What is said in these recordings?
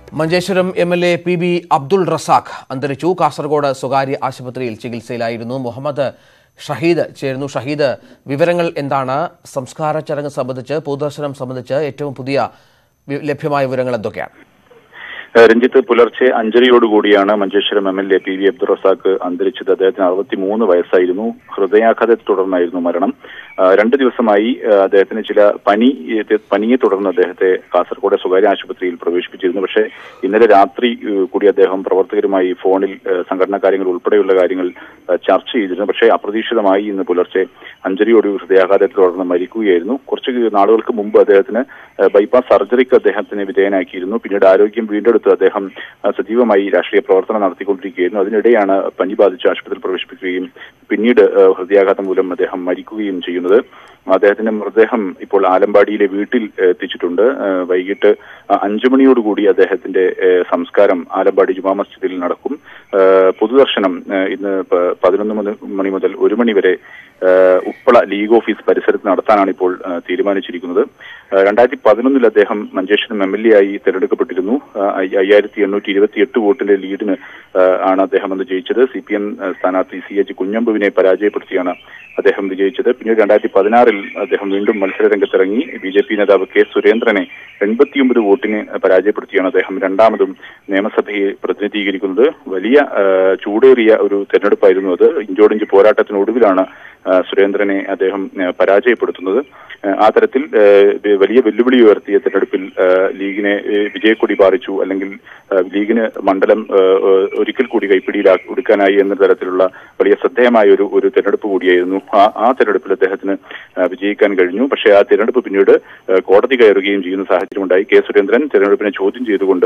Manjeshwaram M L A P B Abdul Razak അന്തരിച്ചു കാസർഗോഡ് സ്വകാര്യ ആശുപത്രിയിൽ ചികിത്സയിലായിരുന്നു മുഹമ്മദ് ഷഹീദ് ചേരുന്നു ഷഹീദ് വിവരങ്ങൾ എന്താണ് സംസ്കാര ചടങ്ങ് സംബന്ധിച്ച് പൊതുദർശനം സംബന്ധിച്ച് ഏറ്റവും പുതിയ വി- ലഭ്യമായ വിവരങ്ങൾ എന്തൊക്കെയാണ് ഏഹ് രഞ്ജിത്ത് പുലർച്ചെ അഞ്ചരയോടുകൂടിയാണ് Manjeshwaram M L A P V Abdul Razak അന്തരിച്ചത് അദ്ദേഹത്തിന് അറുപത്തിമൂന്ന് വയസ്സായിരുന്നു ഹൃദയാഘാതത്തെ തുടർന്നായിരുന്നു മരണം ആഹ് രണ്ട് ദിവസമായി ആഹ് അദ്ദേഹത്തിന് ചില പനി ഏഹ് പനിയെ തുടർന്ന് അദ്ദേഹത്തെ കാസർഗോഡ് സ്വകാര്യ ആശുപത്രിയിൽ പ്രവേശിപ്പിച്ചിരുന്നു പക്ഷേ ഇന്നലെ രാത്രി ഏഹ് കൂടി അദ്ദേഹം പ്രവർത്തകരുമായി ഫോണിൽ ഏഹ് സംഘടനാ കാര്യങ്ങൾ ഉൾപ്പെടെയുള്ള കാര്യങ്ങൾ ഏഹ് ചർച്ച ചെയ്തിരുന്നു പക്ഷേ അപ്രതീക്ഷിതമായി ഇന്ന് പുലർച്ചെ അഞ്ചരയോട് ഹൃദയാഘാതത്തെ തുടർന്ന് മരിക്കുകയായിരുന്നു കുറച്ച് നാളുകൾക്ക് മുമ്പ് അദ്ദേഹത്തിന് ഏഹ് ബൈപ്പാസ് സർജറിക്ക് അദ്ദേഹത്തിന് വിധേയനാക്കിയിരുന്നു പിന്നീട് ആരോഗ്യം വീണ്ടെടുത്ത് അദ്ദേഹം ഏഹ് സജീവമായി രാഷ്ട്രീയ പ്രവർത്തനം നടത്തിക്കൊണ്ടിരിക്കുകയായിരുന്നു അതിനിടെയാണ് പനി ബാധിച്ച് ആശുപത്രിയിൽ പ്രവേശിപ്പിക്കുകയും പിന്നീട് ഏഹ് ഹൃദയാഘാതം മൂലം അദ്ദേഹം മരിക്കുകയും ചെയ്യുന്നത് അദ്ദേഹത്തിന്റെ മൃതദേഹം ഇപ്പോൾ ആലമ്പാടിയിലെ വീട്ടിൽ ഏഹ് എത്തിച്ചിട്ടുണ്ട് ഏഹ് വൈകിട്ട് അ- അഞ്ചു മണിയോടുകൂടി അദ്ദേഹത്തിന്റെ ഏഹ് സംസ്കാരം ആലമ്പാടി ജുമാ മസ്ജിദിൽ നടക്കും ഏഹ് പൊതുദർശനം ഏഹ് ഇന്ന് പ- പതിനൊന്ന് മണി- മണി മുതൽ ഒരു മണി വരെ ഏഹ് ഉപ്പള ലീഗ് ഓഫീസ് പരിസരത്ത് നടത്താനാണ് ഇപ്പോൾ ഏഹ് തീരുമാനിച്ചിരിക്കുന്നത് ഏഹ് രണ്ടായിരത്തി പതിനൊന്നിൽ അദ്ദേഹം മഞ്ചേശ്വരം എം എൽ എ ആയി തെരഞ്ഞെടുക്കപ്പെട്ടിരുന്നു ഏഹ് അയ്യ- അയ്യായിരത്തി എണ്ണൂറ്റി ഇരുപത്തിയെട്ട് വോട്ടിന്റെ ലീഡിന് ഏഹ് ആണ് അദ്ദേഹം അന്ന് ജയിച്ചത് സി പി എം സ്ഥാനാർത്ഥി സി എച്ച് കുഞ്ഞമ്പുവിനെ പരാജയപ്പെടുത്തിയാണ് അദ്ദേഹം വിജയിച്ചത് പിന്നീട് രണ്ടായിരത്തി പതിനാറിൽ അദ്ദേഹം വീണ്ടും മത്സര രംഗത്തിറങ്ങി ബി ജെ പി നേതാവ് കെ സുരേന്ദ്രനെ എൺപത്തിയൊമ്പത് വോട്ടിന് പരാജയപ്പെടുത്തിയാണ് അദ്ദേഹം രണ്ടാമതും നിയമസഭയെ പ്രതിനിധീകരിക്കുന്നത് വലിയ ഏഹ് ചൂടേറിയ ഒരു തെരഞ്ഞെടുപ്പായിരുന്നു അത് ഇഞ്ചോടിഞ്ച് പോരാട്ടത്തിനൊടുവിലാണ് ഏഹ് സുരേന്ദ്രനെ അദ്ദേഹം ഏഹ് പരാജയപ്പെടുത്തുന്നത് ഏഹ് ആ തരത്തിൽ ഏഹ് വലിയ വെല്ലുവിളി ഉയർത്തിയ തെരഞ്ഞെടുപ്പിൽ ഏഹ് ലീഗിനെ ഏഹ് വിജയക്കൊടി പാറിച്ചു അല്ലെങ്കിൽ ഏഹ് ലീഗിന് മണ്ഡലം ഏഹ് ഏഹ് ഒരിക്കൽ കൂടി കൈപ്പിടിയിലാ എടുക്കാനായി എന്ന തരത്തിലുള്ള വലിയ ശ്രദ്ധേയമായ ഒരു ഒരു തെരഞ്ഞെടുപ്പ് കൂടിയായിരുന്നു ആ ആ തെരഞ്ഞെടുപ്പിൽ അദ്ദേഹത്തിന് ഏഹ് വിജയിക്കാൻ കഴിഞ്ഞു പക്ഷേ ആ തെരഞ്ഞെടുപ്പ് പിന്നീട് ഏഹ് കോടതി കയറുകയും ചെയ്യുന്ന സാഹചര്യമുണ്ടായി കെ സുരേന്ദ്രൻ തെരഞ്ഞെടുപ്പിനെ ചോദ്യം ചെയ്തുകൊണ്ട്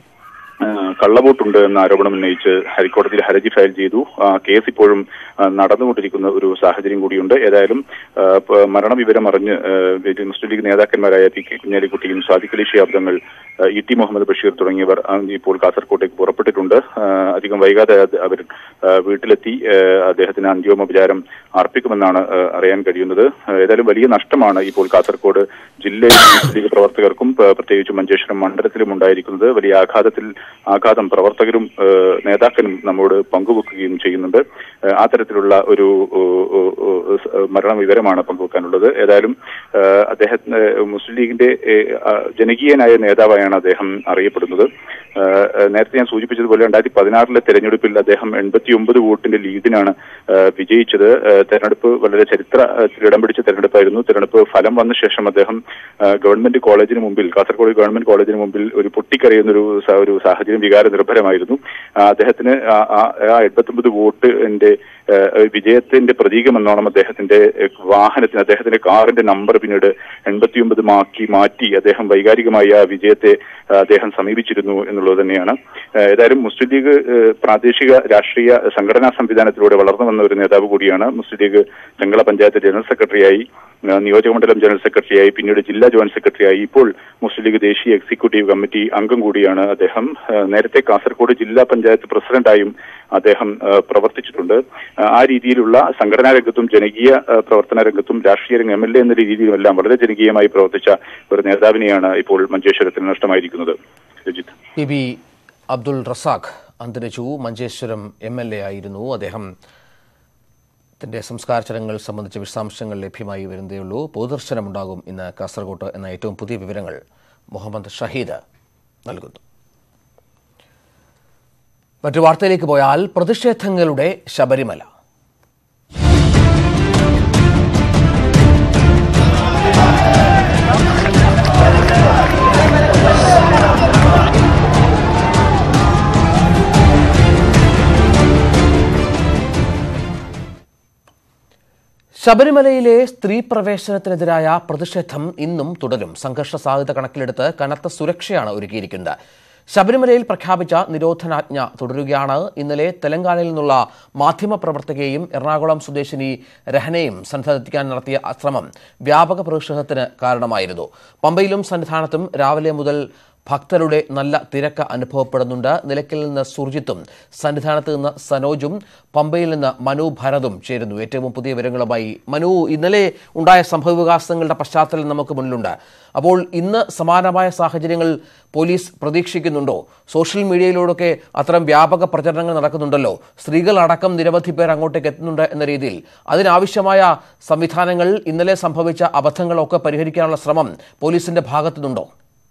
ഏഹ് കള്ളവോട്ടുണ്ട് എന്ന ആരോപണം ഉന്നയിച്ച് ഹൈക്കോടതിയിൽ ഹർജി ഫയൽ ചെയ്തു ആ കേസ് ഇപ്പോഴും ആ, നടന്നുകൊണ്ടിരിക്കുന്ന ഒരു സാഹചര്യം കൂടിയുണ്ട് ഏതായാലും ആ, പ- മരണവിവരം അറിഞ്ഞ് ഏഹ്, മുസ്ലിം ലീഗ് നേതാക്കന്മാരായ പി കെ കുഞ്ഞാലിക്കുട്ടിയും സാദിഖ് അലി ഷിഹാബ് തങ്ങൾ ആ, ഇ ടി മുഹമ്മദ് ബഷീർ തുടങ്ങിയവർ ആ, ഇപ്പോൾ കാസർകോട്ടേക്ക് പുറപ്പെട്ടിട്ടുണ്ട് ആ, അധികം വൈകാതെ അത് അവർ ആ, വീട്ടിലെത്തി ആ, അദ്ദേഹത്തിന് അന്തിമോപചാരം അർപ്പിക്കുമെന്നാണ് ആ, അറിയാൻ കഴിയുന്നത് ആ, ഏതായാലും വലിയ നഷ്ടമാണ് ഇപ്പോൾ കാസർകോട് ജില്ലയിൽ മുസ്ലിം ലീഗ് പ്രവർത്തകർക്കും പ- പ്രത്യേകിച്ച് മഞ്ചേശ്വരം മണ്ഡലത്തിലും ഉണ്ടായിരിക്കുന്നത് വലിയ ആഘാതത്തിൽ ആഘാതം പ്രവർത്തകരും ആ, നേതാക്കളും നമ്മോട് പങ്കുവെക്കുകയും ചെയ്യുന്നുണ്ട് ആ, ആ തരത്തിലുള്ള ഒരു ഓ, ഓ, ഓ, സ്- മരണ വിവരമാണ് പങ്കുവെക്കാനുള്ളത് ഏതായാലും ആ, അദ്ദേഹത്തിന് മുസ്ലിം ലീഗിന്റെ ഏ, ആ, ജനകീയനായ നേതാവായാണ് അദ്ദേഹം അറിയപ്പെടുന്നത് ആ, ആ, നേരത്തെ ഞാൻ സൂചിപ്പിച്ചതുപോലെ രണ്ടായിരത്തി പതിനാറിലെ തെരഞ്ഞെടുപ്പിൽ അദ്ദേഹം എൺപത്തിയൊമ്പത് വോട്ടിന്റെ ലീഡിനാണ് ആ, വിജയിച്ചത് ആ, തെരഞ്ഞെടുപ്പ് വളരെ ചരിത്രത്തിൽ ഇടം പിടിച്ച തെരഞ്ഞെടുപ്പായിരുന്നു തെരഞ്ഞെടുപ്പ് ഫലം വന്ന ശേഷം അദ്ദേഹം ആ, ഗവൺമെന്റ് കോളേജിന് മുമ്പിൽ കാസർഗോഡ് ഗവൺമെന്റ് കോളേജിന് മുമ്പിൽ ഒരു പൊട്ടിക്കരയുന്ന ഒരു സ- ഒരു സാഹചര്യം വികാര നിർഭരമായിരുന്നു ആ, അദ്ദേഹത്തിന് ആ- ആ ആ എൺപത്തൊമ്പത് വോട്ടിന്റെ ആ, വിജയത്തിന്റെ പ്രതീകമെന്നോണം അദ്ദേഹത്തിന്റെ ഏ, വാഹനത്തിന് അദ്ദേഹത്തിന്റെ കാറിന്റെ നമ്പർ പിന്നീട് എൺപത്തിയൊമ്പത് മാക്കി മാറ്റി അദ്ദേഹം വൈകാരികമായി ആ വിജയത്തെ ആ, അദ്ദേഹം സമീപിച്ചിരുന്നു എന്നുള്ളത് തന്നെയാണ് ആ, ഏതായാലും മുസ്ലിം ലീഗ് ഏ, പ്രാദേശിക രാഷ്ട്രീയ സംഘടനാ സംവിധാനത്തിലൂടെ വളർന്നു വന്ന ഒരു നേതാവ് കൂടിയാണ് മുസ്ലിം ലീഗ് ചെങ്കള പഞ്ചായത്ത് ജനറൽ സെക്രട്ടറിയായി ആ, നിയോജകമണ്ഡലം ജനറൽ സെക്രട്ടറിയായി പിന്നീട് ജില്ലാ ജോയിന്റ് സെക്രട്ടറിയായി ഇപ്പോൾ മുസ്ലിം ലീഗ് ദേശീയ എക്സിക്യൂട്ടീവ് കമ്മിറ്റി അംഗം കൂടിയാണ് അദ്ദേഹം ആ, നേരത്തെ കാസർഗോഡ് ജില്ലാ പഞ്ചായത്ത് പ്രസിഡന്റായും അദ്ദേഹം ആ, പ്രവർത്തിച്ചിട്ടുണ്ട് ആ, ആ രീതിയിലുള്ള സംഘടനാ രംഗത്തും ജനകീയ ആ, പ്രവർത്തന രംഗത്തും രാഷ്ട്രീയ രംഗം എം എൽ എ എന്ന രീതിയിലുമെല്ലാം വളരെ ജനകീയമായി പ്രവർത്തിച്ച ഒരു നേതാവിനെയാണ് ഇപ്പോൾ മഞ്ചേശ്വരത്തിന് നഷ്ടമായിരിക്കുന്നത് രജിത്ത് പി ബി അബ്ദുൾ റസാഖ് അന്തരിച്ചു മഞ്ചേശ്വരം എം എൽ എ ആയിരുന്നു അദ്ദേഹം ത്തിന്റെ സംസ്കാര ചടങ്ങുകൾ സംബന്ധിച്ച വിശദാംശങ്ങൾ ലഭ്യമായി വരുന്നതേയുള്ളൂ പൊതുദർശനമുണ്ടാകും ഇന്ന് കാസർഗോട്ട് എന്ന ഏറ്റവും പുതിയ വിവരങ്ങൾ മുഹമ്മദ് ഷഹീദ് നൽകുന്നു മറ്റു വാർത്തയിലേക്ക് പോയാൽ പ്രതിഷേധങ്ങളുടെ ശബരിമല ശബരിമലയിലെ സ്ത്രീ പ്രവേശനത്തിനെതിരായ പ്രതിഷേധം ഇന്നും തുടരും സംഘർഷ സാധ്യത കണക്കിലെടുത്ത് കനത്ത സുരക്ഷയാണ് ഒരുക്കിയിരിക്കുന്നത് ശബരിമലയിൽ പ്രഖ്യാപിച്ച നിരോധനാജ്ഞ തുടരുകയാണ് ഇന്നലെ തെലങ്കാനയിൽ നിന്നുള്ള മാധ്യമപ്രവർത്തകയെയും എറണാകുളം സ്വദേശിനി രഹനയും സന്നിധാനത്തെത്തിക്കാൻ നടത്തിയ ശ്രമം വ്യാപക പ്രതിഷേധത്തിന് കാരണമായിരുന്നു പമ്പയിലും സന്നിധാനത്തും രാവിലെ മുതൽ ഭക്തരുടെ നല്ല തിരക്ക് അനുഭവപ്പെടുന്നുണ്ട് നിലയ്ക്കൽ നിന്ന് സുർജിത്തും സന്നിധാനത്ത് നിന്ന് സനോജും പമ്പയിൽ നിന്ന് മനു ഭരതും ചേരുന്നു ഏറ്റവും പുതിയ വിവരങ്ങളുമായി മനു ഇന്നലെ ഉണ്ടായ സംഭവവികാസങ്ങളുടെ പശ്ചാത്തലം നമുക്ക് മുന്നിലുണ്ട് അപ്പോൾ ഇന്ന് സമാനമായ സാഹചര്യങ്ങൾ പോലീസ് പ്രതീക്ഷിക്കുന്നുണ്ടോ സോഷ്യൽ മീഡിയയിലൂടെയൊക്കെ അത്തരം വ്യാപക പ്രചരണങ്ങൾ നടക്കുന്നുണ്ടല്ലോ സ്ത്രീകൾ അടക്കം നിരവധി പേർ അങ്ങോട്ടേക്ക് എത്തുന്നുണ്ട് എന്ന രീതിയിൽ അതിനാവശ്യമായ സംവിധാനങ്ങൾ ഇന്നലെ സംഭവിച്ച അബദ്ധങ്ങളൊക്കെ പരിഹരിക്കാനുള്ള ശ്രമം പോലീസിന്റെ ഭാഗത്തുനിന്നുണ്ടോ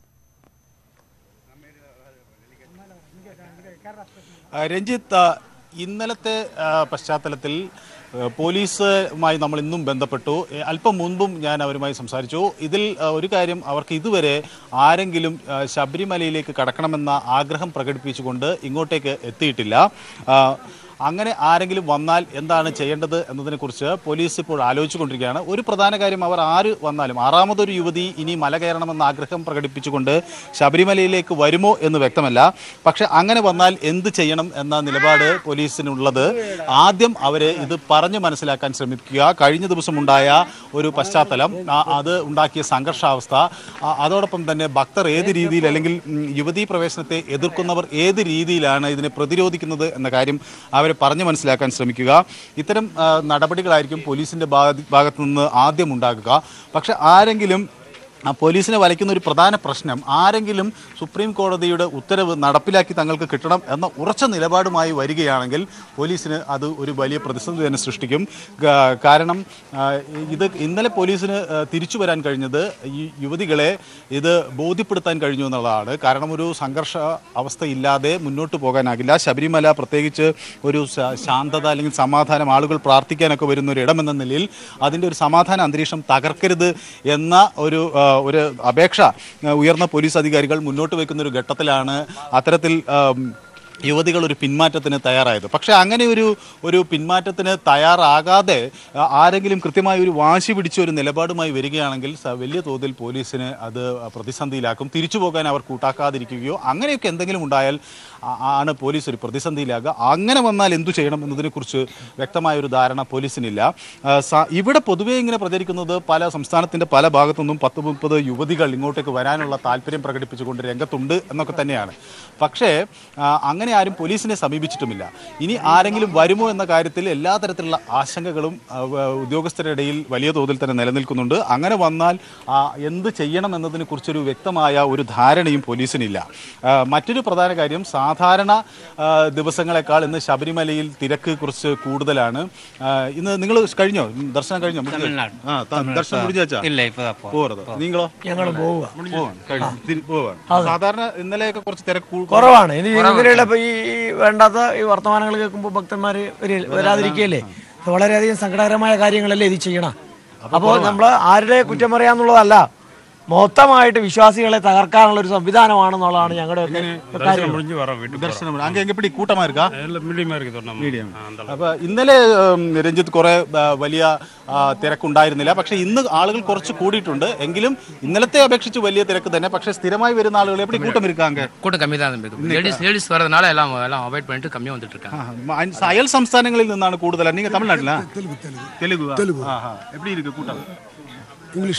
ആ, രഞ്ജിത്ത് ആ, ഇന്നലത്തെ ആ, പശ്ചാത്തലത്തിൽ ആ, പോലീസുമായി നമ്മൾ ഇന്നും ബന്ധപ്പെട്ടു ഏ, അല്പം മുൻപും ഞാൻ അവരുമായി സംസാരിച്ചു ഇതിൽ ആ, ഒരു കാര്യം അവർക്ക് ഇതുവരെ ആരെങ്കിലും ആ, ശബരിമലയിലേക്ക് കടക്കണമെന്ന ആഗ്രഹം പ്രകടിപ്പിച്ചുകൊണ്ട് ഇങ്ങോട്ടേക്ക് എത്തിയിട്ടില്ല ആ, അങ്ങനെ ആരെങ്കിലും വന്നാൽ എന്താണ് ചെയ്യേണ്ടത് എന്നതിനെക്കുറിച്ച് പോലീസ് ഇപ്പോൾ ആലോചിച്ചുകൊണ്ടിരിക്കുകയാണ് ഒരു പ്രധാന കാര്യം അവർ ആര് വന്നാലും ആറാമതൊരു യുവതി ഇനി മല കയറണമെന്ന ആഗ്രഹം പ്രകടിപ്പിച്ചുകൊണ്ട് ശബരിമലയിലേക്ക് വരുമോ എന്ന് വ്യക്തമല്ല പക്ഷെ അങ്ങനെ വന്നാൽ എന്ത് ചെയ്യണം എന്ന നിലപാട് പോലീസിനുള്ളത് ആദ്യം അവരെ ഇത് പറഞ്ഞു മനസ്സിലാക്കാൻ ശ്രമിക്കുക കഴിഞ്ഞ ദിവസം ഉണ്ടായ ഒരു പശ്ചാത്തലം ആ- അത് ഉണ്ടാക്കിയ സംഘർഷാവസ്ഥ ആ- അതോടൊപ്പം തന്നെ ഭക്തർ ഏത് രീതിയിൽ അല്ലെങ്കിൽ ഉം, യുവതീ പ്രവേശനത്തെ എതിർക്കുന്നവർ ഏത് രീതിയിലാണ് ഇതിനെ പ്രതിരോധിക്കുന്നത് എന്ന കാര്യം അവരെ പറഞ്ഞു മനസ്സിലാക്കാൻ ശ്രമിക്കുക ഇത്തരം ആ, നടപടികളായിരിക്കും പോലീസിന്റെ ഭാഗ- ഭാഗത്തു നിന്ന് ആദ്യം ഉണ്ടാകുക പക്ഷെ ആരെങ്കിലും ആ പോലീസിനെ വലയ്ക്കുന്ന ഒരു പ്രധാന പ്രശ്നം ആരെങ്കിലും സുപ്രീം കോടതിയുടെ ഉത്തരവ് നടപ്പിലാക്കി തങ്ങൾക്ക് കിട്ടണം എന്ന ഉറച്ച നിലപാടുമായി വരികയാണെങ്കിൽ പോലീസിന് അത് ഒരു വലിയ പ്രതിസന്ധി തന്നെ സൃഷ്ടിക്കും ഗ- കാരണം ആ, ഇത് ഇന്നലെ പോലീസിന് ആ, തിരിച്ചു വരാൻ കഴിഞ്ഞത് ഈ യുവതികളെ ഇത് ബോധ്യപ്പെടുത്താൻ കഴിഞ്ഞു എന്നുള്ളതാണ് കാരണം ഒരു സംഘർഷ അവസ്ഥയില്ലാതെ മുന്നോട്ട് പോകാനാകില്ല ശബരിമല പ്രത്യേകിച്ച് ഒരു ശ- ശാന്തത അല്ലെങ്കിൽ സമാധാനം ആളുകൾ പ്രാർത്ഥിക്കാനൊക്കെ വരുന്ന ഒരു ഇടം എന്ന നിലയിൽ അതിൻ്റെ ഒരു സമാധാന അന്തരീക്ഷം തകർക്കരുത് എന്ന ഒരു ആ, ഒരു അപേക്ഷ ആ, ഉയർന്ന പോലീസ് അധികാരികൾ മുന്നോട്ട് വെക്കുന്ന ഒരു ഘട്ടത്തിലാണ് അത്തരത്തിൽ ആം, യുവതികൾ ഒരു പിന്മാറ്റത്തിന് തയ്യാറായത് പക്ഷേ അങ്ങനെ ഒരു ഒരു പിന്മാറ്റത്തിന് തയ്യാറാകാതെ ആ, ആരെങ്കിലും കൃത്യമായി ഒരു വാശി പിടിച്ച ഒരു നിലപാടുമായി വരികയാണെങ്കിൽ സ- വലിയ തോതിൽ പോലീസിന് അത് പ്രതിസന്ധിയിലാക്കും തിരിച്ചു പോകാൻ അവർ കൂട്ടാക്കാതിരിക്കുകയോ അങ്ങനെയൊക്കെ എന്തെങ്കിലും ഉണ്ടായാൽ ആ- ആണ് പോലീസ് ഒരു പ്രതിസന്ധിയിലാകുക അങ്ങനെ വന്നാൽ എന്തു ചെയ്യണം എന്നതിനെക്കുറിച്ച് വ്യക്തമായ ഒരു ധാരണ പോലീസിനില്ല ആ, സ- ഇവിടെ പൊതുവേ ഇങ്ങനെ പ്രചരിക്കുന്നത് പല സംസ്ഥാനത്തിന്റെ പല ഭാഗത്തു നിന്നും പത്ത് മുപ്പത് യുവതികൾ ഇങ്ങോട്ടേക്ക് വരാനുള്ള താല്പര്യം പ്രകടിപ്പിച്ചുകൊണ്ട് രംഗത്തുണ്ട് എന്നൊക്കെ തന്നെയാണ് പക്ഷേ ആ, അങ്ങനെ ആരും പോലീസിനെ സമീപിച്ചിട്ടുമില്ല ഇനി ആരെങ്കിലും വരുമോ എന്ന കാര്യത്തിൽ എല്ലാ തരത്തിലുള്ള ആശങ്കകളും ആ, വ- ഉദ്യോഗസ്ഥരുടെ ഇടയിൽ വലിയ തോതിൽ തന്നെ നിലനിൽക്കുന്നുണ്ട് അങ്ങനെ വന്നാൽ ആ, എന്ത് ചെയ്യണം എന്നതിനെ കുറിച്ചൊരു വ്യക്തമായ ഒരു ധാരണയും പോലീസിനില്ല ആ, മറ്റൊരു പ്രധാന കാര്യം സാധാരണ ആ, ദിവസങ്ങളെക്കാൾ ഇന്ന് ശബരിമലയിൽ തിരക്ക് കുറച്ച് കൂടുതലാണ് ആ, ഇന്ന് നിങ്ങൾ കഴിഞ്ഞോ ദർശനം കഴിഞ്ഞോ തമിഴ്നാട്. ആ ത- ദർശനം മുടിഞ്ഞാച്ചാ ഇല്ല ഇപ്പൊ പോ പോറത് നിങ്ങളോ ഞങ്ങൾ പോവുക പോവാണ് കഴിഞ്ഞു തിരി- പോവാണ് സാധാരണ ഇന്നലെയൊക്കെ കുറച്ച് തിരക്ക് കൂ- കുറവാണ് ഇനി ഇങ്ങനെയുള്ള ഇപ്പൊ ഈ ഈ വേണ്ടാത്ത ഈ വർത്തമാനങ്ങൾ കേൾക്കുമ്പോൾ ഭക്തന്മാർ വരാതിരിക്കുകയല്ലേ ഇത് വളരെയധികം സങ്കടകരമായ കാര്യങ്ങളല്ലേ ഇത് ചെയ്യണം അപ്പോൾ നമ്മൾ ആരുടെ കുറ്റം പറയാന്നുള്ളതല്ല മൊത്തമായിട്ട് വിശ്വാസികളെ തകർക്കാനുള്ള ഒരു സംവിധാനമാണെന്നുള്ളതാണ് ഞങ്ങളുടെ കാര്യം முடிஞ்சு வரோம் வீட்டுக்கு ദർശനം അങ്ക എങ്കെപ്പിടി കൂട്ടമായിരിക്കാ எல்லாம் மீடியமா இருக்கு நம்ம മീഡിയം ஆ, அந்த അപ്പൊ ഇന്നലെ ഉം, രഞ്ജിത്ത് കുറെ ആ, വലിയ ആ, തിരക്കുണ്ടായിരുന്നില്ല പക്ഷെ ഇന്ന് ആളുകൾ കുറച്ച് കൂടിയിട്ടുണ്ട് എങ്കിലും ഇന്നലത്തെ അപേക്ഷിച്ച് വലിയ തിരക്ക് തന്നെ പക്ഷെ സ്ഥിരമായി വരുന്ന ആളുകൾ എപ്പടി കൂട്ടം ഇരുക്കാങ്ക கூட்டம் கம்மி தான் இருக்கு லேடிஸ் லேடிஸ் வரதுனால எல்லாம் எல்லாம் அவாய்ட் பண்ணிட்டு கம்மியாக வந்துட்டு இருக்காங்க അയൽ സംസ്ഥാനങ്ങളിൽ നിന്നാണ് കൂടുതൽ നീங்க തമിഴ്നാട്ടിലാ തെലുഗു തെലുഗു എപ്പടി ഇരിക്കും കൂട്ടം English.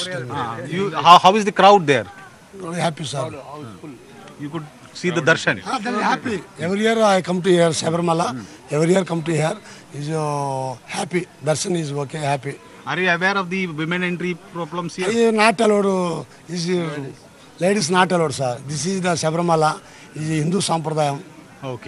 How is the crowd there Very happy, sir. You could see the darshan Ah, very happy. Every year I come to here, Sabarimala. Every year come to here. Is uh, happy. Darshan is okay, happy. Are you aware of the women entry problems here Is not allowed. uh, Is uh, ladies not allowed, sir. This is the Sabarimala. Is Hindu sampradayam. Okay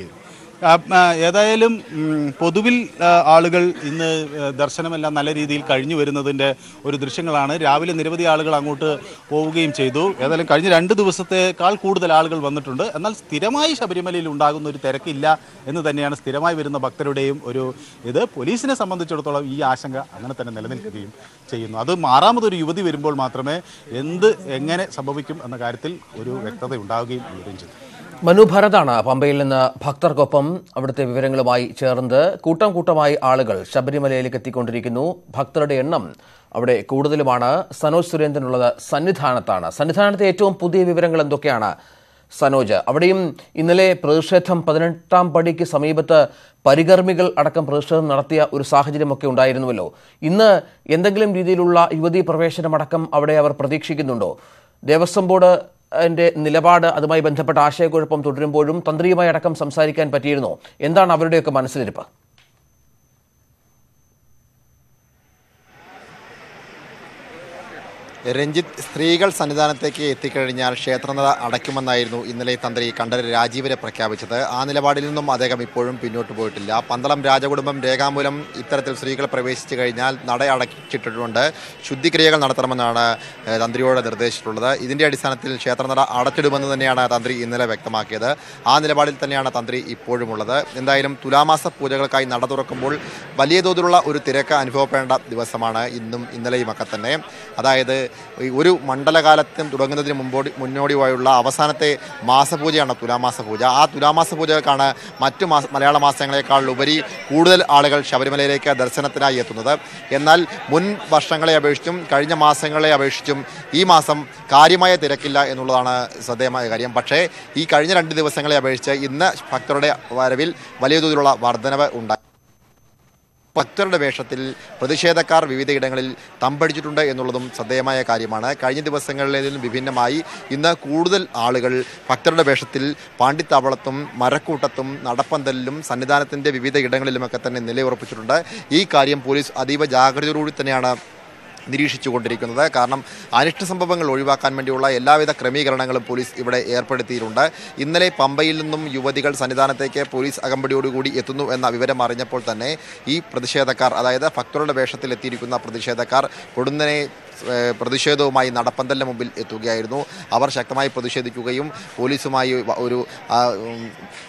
ഏതായാലും ഉം, പൊതുവിൽ ആ, ആളുകൾ ഇന്ന് ആ, ദർശനമെല്ലാം നല്ല രീതിയിൽ കഴിഞ്ഞു വരുന്നതിൻ്റെ ഒരു ദൃശ്യങ്ങളാണ് രാവിലെ നിരവധി ആളുകൾ അങ്ങോട്ട് പോവുകയും ചെയ്തു ഏതായാലും കഴിഞ്ഞ രണ്ട് ദിവസത്തേക്കാൾ കൂടുതൽ ആളുകൾ വന്നിട്ടുണ്ട് എന്നാൽ സ്ഥിരമായി ശബരിമലയിൽ ഉണ്ടാകുന്ന ഒരു തിരക്കില്ല എന്ന് തന്നെയാണ് സ്ഥിരമായി വരുന്ന ഭക്തരുടെയും ഒരു ഇത് പോലീസിനെ സംബന്ധിച്ചിടത്തോളം ഈ ആശങ്ക അങ്ങനെ തന്നെ നിലനിൽക്കുകയും ചെയ്യുന്നു അത് ആറാമതൊരു യുവതി വരുമ്പോൾ മാത്രമേ എന്ത് എങ്ങനെ സംഭവിക്കും എന്ന കാര്യത്തിൽ ഒരു വ്യക്തത ഉണ്ടാവുകയും ഉള്ളൂ ചെയ്തു മനു ഭരതാണ് പമ്പയിൽ നിന്ന് ഭക്തർക്കൊപ്പം അവിടുത്തെ വിവരങ്ങളുമായി ചേർന്നത് കൂട്ടം കൂട്ടമായി ആളുകൾ ശബരിമലയിലേക്ക് എത്തിക്കൊണ്ടിരിക്കുന്നു ഭക്തരുടെ എണ്ണം അവിടെ കൂടുതലുമാണ് സനോജ് സുരേന്ദ്രനുള്ളത് സന്നിധാനത്താണ് സന്നിധാനത്തെ ഏറ്റവും പുതിയ വിവരങ്ങൾ എന്തൊക്കെയാണ് സനോജ് അവിടെയും ഇന്നലെ പ്രതിഷേധം പതിനെട്ടാം പടിക്ക് സമീപത്ത് പരികർമ്മികൾ അടക്കം പ്രതിഷേധം നടത്തിയ ഒരു സാഹചര്യമൊക്കെ ഉണ്ടായിരുന്നുവല്ലോ ഇന്ന് എന്തെങ്കിലും രീതിയിലുള്ള യുവതീ പ്രവേശനമടക്കം അവിടെ അവർ പ്രതീക്ഷിക്കുന്നുണ്ടോ ദേവസ്വം ബോർഡ് ന്റെ നിലപാട് അതുമായി ബന്ധപ്പെട്ട ആശയക്കുഴപ്പം തുടരുമ്പോഴും തന്ത്രിയുമായി അടക്കം സംസാരിക്കാൻ പറ്റിയിരുന്നോ എന്താണ് അവരുടെയൊക്കെ മനസ്സിലിരിപ്പ് രഞ്ജിത്ത് സ്ത്രീകൾ സന്നിധാനത്തേക്ക് എത്തിക്കഴിഞ്ഞാൽ ക്ഷേത്രനട അടയ്ക്കുമെന്നായിരുന്നു ഇന്നലെ തന്ത്രി കണ്ഠരര് രാജീവരെ പ്രഖ്യാപിച്ചത് ആ നിലപാടിൽ നിന്നും അദ്ദേഹം ഇപ്പോഴും പിന്നോട്ട് പോയിട്ടില്ല പന്തളം രാജകുടുംബം രേഖാമൂലം ഇത്തരത്തിൽ സ്ത്രീകൾ പ്രവേശിച്ചു കഴിഞ്ഞാൽ നട അടച്ചിട്ടിട്ടുണ്ട് ശുദ്ധിക്രിയകൾ നടത്തണമെന്നാണ് ഏഹ്, തന്ത്രിയോട് നിർദ്ദേശിച്ചിട്ടുള്ളത് ഇതിന്റെ അടിസ്ഥാനത്തിൽ ക്ഷേത്രനട അടച്ചിടുമെന്ന് തന്നെയാണ് തന്ത്രി ഇന്നലെ വ്യക്തമാക്കിയത് ആ നിലപാടിൽ തന്നെയാണ് തന്ത്രി ഇപ്പോഴും ഉള്ളത് എന്തായാലും തുലാമാസ പൂജകൾക്കായി നട തുറക്കുമ്പോൾ വലിയ തോതിലുള്ള ഒരു തിരക്ക് അനുഭവപ്പെടേണ്ട ദിവസമാണ് ഇന്നും ഇന്നലെയുമൊക്കെ തന്നെ അതായത് ഈ ഒരു മണ്ഡലകാലത്തും തുടങ്ങുന്നതിന് മുമ്പോടി മുന്നോടിയായുള്ള അവസാനത്തെ മാസപൂജയാണ് തുലാമാസ പൂജ ആ തുലാമാസ പൂജകൾക്കാണ് മറ്റു മാസ മലയാള മാസങ്ങളെക്കാൾ ഉപരി കൂടുതൽ ആളുകൾ ശബരിമലയിലേക്ക് ദർശനത്തിനായി എത്തുന്നത് എന്നാൽ മുൻ വർഷങ്ങളെ അപേക്ഷിച്ചും കഴിഞ്ഞ മാസങ്ങളെ അപേക്ഷിച്ചും ഈ മാസം കാര്യമായ തിരക്കില്ല എന്നുള്ളതാണ് ശ്രദ്ധേയമായ കാര്യം പക്ഷേ ഈ കഴിഞ്ഞ രണ്ട് ദിവസങ്ങളെ അപേക്ഷിച്ച് ഇന്ന് ഭക്തരുടെ വരവിൽ വലിയ തോതിലുള്ള വർധനവ് ഉണ്ടായി ഭക്തരുടെ വേഷത്തിൽ പ്രതിഷേധക്കാർ വിവിധയിടങ്ങളിൽ തമ്പടിച്ചിട്ടുണ്ട് എന്നുള്ളതും ശ്രദ്ധേയമായ കാര്യമാണ് കഴിഞ്ഞ ദിവസങ്ങളിലേതിലും വിഭിന്നമായി ഇന്ന് കൂടുതൽ ആളുകൾ ഭക്തരുടെ വേഷത്തിൽ പാണ്ടിത്താവളത്തും മരക്കൂട്ടത്തും നടപ്പന്തലിലും സന്നിധാനത്തിൻ്റെ വിവിധ ഇടങ്ങളിലുമൊക്കെ തന്നെ നിലയുറപ്പിച്ചിട്ടുണ്ട് ഈ കാര്യം പോലീസ് അതീവ ജാഗ്രതയോടുകൂടി തന്നെയാണ് നിരീക്ഷിച്ചുകൊണ്ടിരിക്കുന്നത് കാരണം അനിഷ്ട സംഭവങ്ങൾ ഒഴിവാക്കാൻ വേണ്ടിയുള്ള എല്ലാവിധ ക്രമീകരണങ്ങളും പോലീസ് ഇവിടെ ഏർപ്പെടുത്തിയിട്ടുണ്ട് ഇന്നലെ പമ്പയിൽ നിന്നും യുവതികൾ സന്നിധാനത്തേക്ക് പോലീസ് അകമ്പടിയോടുകൂടി എത്തുന്നു എന്ന വിവരം അറിഞ്ഞപ്പോൾ തന്നെ ഈ പ്രതിഷേധക്കാർ അതായത് ഭക്തരുടെ വേഷത്തിൽ എത്തിയിരിക്കുന്ന പ്രതിഷേധക്കാർ പൊടുന്നനെ ഏഹ്, പ്രതിഷേധവുമായി നടപ്പന്തലിന് മുമ്പിൽ എത്തുകയായിരുന്നു അവർ ശക്തമായി പ്രതിഷേധിക്കുകയും പോലീസുമായി വ- ഒരു ആ, ഉം,